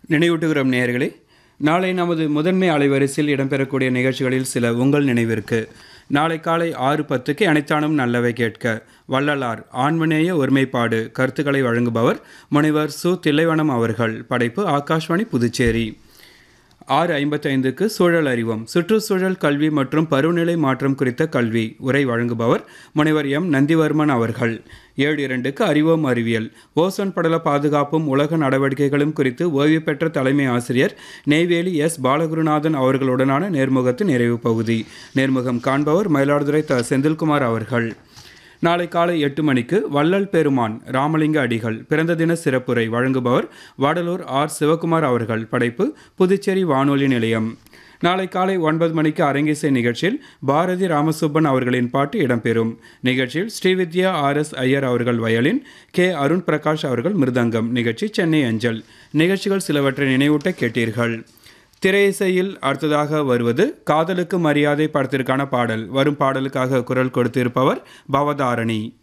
நினைவூட்டுகிறோம் நேயர்களே நாளை நமது முதன்மை அலைவரிசையில் இடம்பெறக்கூடிய நிகழ்ச்சிகளில் சில உங்கள் நினைவிற்கு நாளை காலை ஆறு பத்துக்கு அனைத்தானும் நல்லவை கேட்க வள்ளலார் ஆண்மநேய ஒருமைப்பாடு கருத்துக்களை வழங்குபவர் முனைவர் சு தில்லைவனம் அவர்கள் படைப்பு ஆகாஷ்வாணி புதுச்சேரி ஆறு ஐம்பத்தைந்துக்கு சூழல் அறிவோம் சுற்றுச்சூழல் கல்வி மற்றும் பருவநிலை மாற்றம் குறித்த கல்வி உரை வழங்குபவர் முனைவர் எம் நந்திவர்மன் அவர்கள் ஏழு இரண்டுக்கு அறிவோம் அறிவியல் ஓசோன் படல பாதுகாப்பும் உலக நடவடிக்கைகளும் குறித்து ஓய்வு பெற்ற தலைமை ஆசிரியர் நெய்வேலி எஸ் பாலகுருநாதன் அவர்களுடனான நேர்முகத்து நிறைவு பகுதி நேர்முகம் காண்பவர் மயிலாடுதுறை த செந்தில்குமார் அவர்கள் நாளை காலை எட்டு மணிக்கு வள்ளல் பெருமான் ராமலிங்க அடிகள் பிறந்த தின சிறப்புரை வழங்குபவர் வடலூர் ஆர் சிவகுமார் அவர்கள் படைப்பு புதுச்சேரி வானொலி நிலையம் நாளை காலை ஒன்பது மணிக்கு அரங்கேசை நிகழ்ச்சியில் பாரதி ராமசுப்பன் அவர்களின் பாட்டு இடம்பெறும் நிகழ்ச்சியில் ஸ்ரீவித்யா ஆர் எஸ் ஐயர் அவர்கள் வயலின் கே அருண் பிரகாஷ் அவர்கள் மிருதங்கம் நிகழ்ச்சி சென்னை அஞ்சல் நிகழ்ச்சிகள் சிலவற்றை நினைவூட்ட கேட்டீர்கள் திரையிசையில் அடுத்ததாக வருவது காதலுக்கு மரியாதை படத்திற்கான பாடல் வரும் பாடலுக்காக குரல் கொடுத்திருப்பவர் பவதாரணி